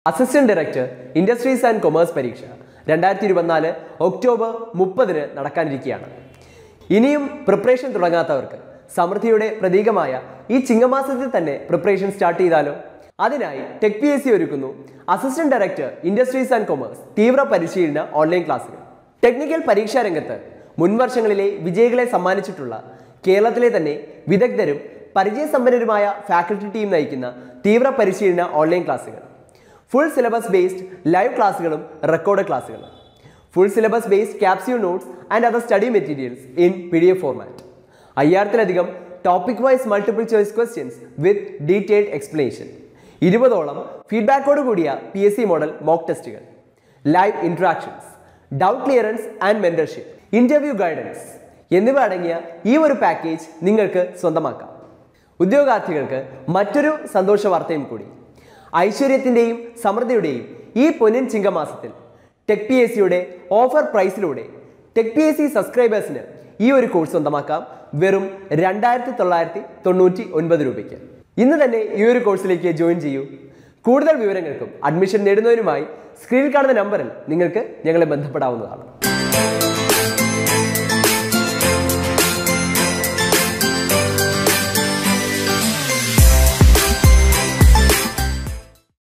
assistant director industries and commerce പരീക്ഷ രണ്ടായിരത്തി ഇരുപത്തിനാല് ഒക്ടോബർ മുപ്പതിന് നടക്കാനിരിക്കുകയാണ് ഇനിയും പ്രിപ്പറേഷൻ തുടങ്ങാത്തവർക്ക് സമൃദ്ധിയുടെ പ്രതീകമായ ഈ ചിങ്ങമാസത്തിൽ തന്നെ പ്രിപ്പറേഷൻ സ്റ്റാർട്ട് ചെയ്താലോ അതിനായി ടെക് പി എസ് സി ഒരുക്കുന്നു assistant director industries and commerce തീവ്ര പരിശീലന ഓൺലൈൻ ക്ലാസുകൾ ടെക്നിക്കൽ പരീക്ഷാ രംഗത്ത് മുൻവർഷങ്ങളിലെ വിജയികളെ സമ്മാനിച്ചിട്ടുള്ള കേരളത്തിലെ തന്നെ വിദഗ്ധരും പരിചയസമ്പന്നരുമായ ഫാക്കൽറ്റി ടീം നയിക്കുന്ന തീവ്ര പരിശീലന ഓൺലൈൻ ക്ലാസുകൾ ഫുൾ സിലബസ് ബേസ്ഡ് ലൈവ് ക്ലാസ്സുകളും റെക്കോർഡ് ക്ലാസ്സുകളും full syllabus based capsule notes and other study materials in P D F format അയ്യായിരത്തിലധികം topic wise multiple choice questions with detailed explanation ഇരുപതോളം ഫീഡ്ബാക്കോട് കൂടിയ P S C model mock ടെസ്റ്റുകൾ live interactions doubt clearance and mentorship interview guidance എന്നിവ അടങ്ങിയ ഈ ഒരു package നിങ്ങൾക്ക് സ്വന്തമാക്കാം ഉദ്യോഗാർത്ഥികൾക്ക് മറ്റൊരു സന്തോഷ വാർത്തയും കൂടി ഐശ്വര്യത്തിൻ്റെയും സമൃദ്ധിയുടെയും ഈ പൊന്നിൻ ചിങ്ങമാസത്തിൽ ടെക് പി എസ് സിയുടെ ഓഫർ പ്രൈസിലൂടെ ടെക് പി എസ് സി സബ്സ്ക്രൈബേഴ്സിന് ഈ ഒരു കോഴ്സ് സ്വന്തമാക്കാം വെറും രണ്ടായിരത്തി തൊള്ളായിരത്തി തൊണ്ണൂറ്റി ഒൻപത് രൂപയ്ക്ക് ഇന്ന് തന്നെ ഈ ഒരു കോഴ്സിലേക്ക് ജോയിൻ ചെയ്യൂ കൂടുതൽ വിവരങ്ങൾക്കും അഡ്മിഷൻ നേടുന്നതിനുമായി സ്ക്രീനിൽ കാണുന്ന നമ്പറിൽ നിങ്ങൾക്ക് ഞങ്ങളെ ബന്ധപ്പെടാവുന്നതാണ്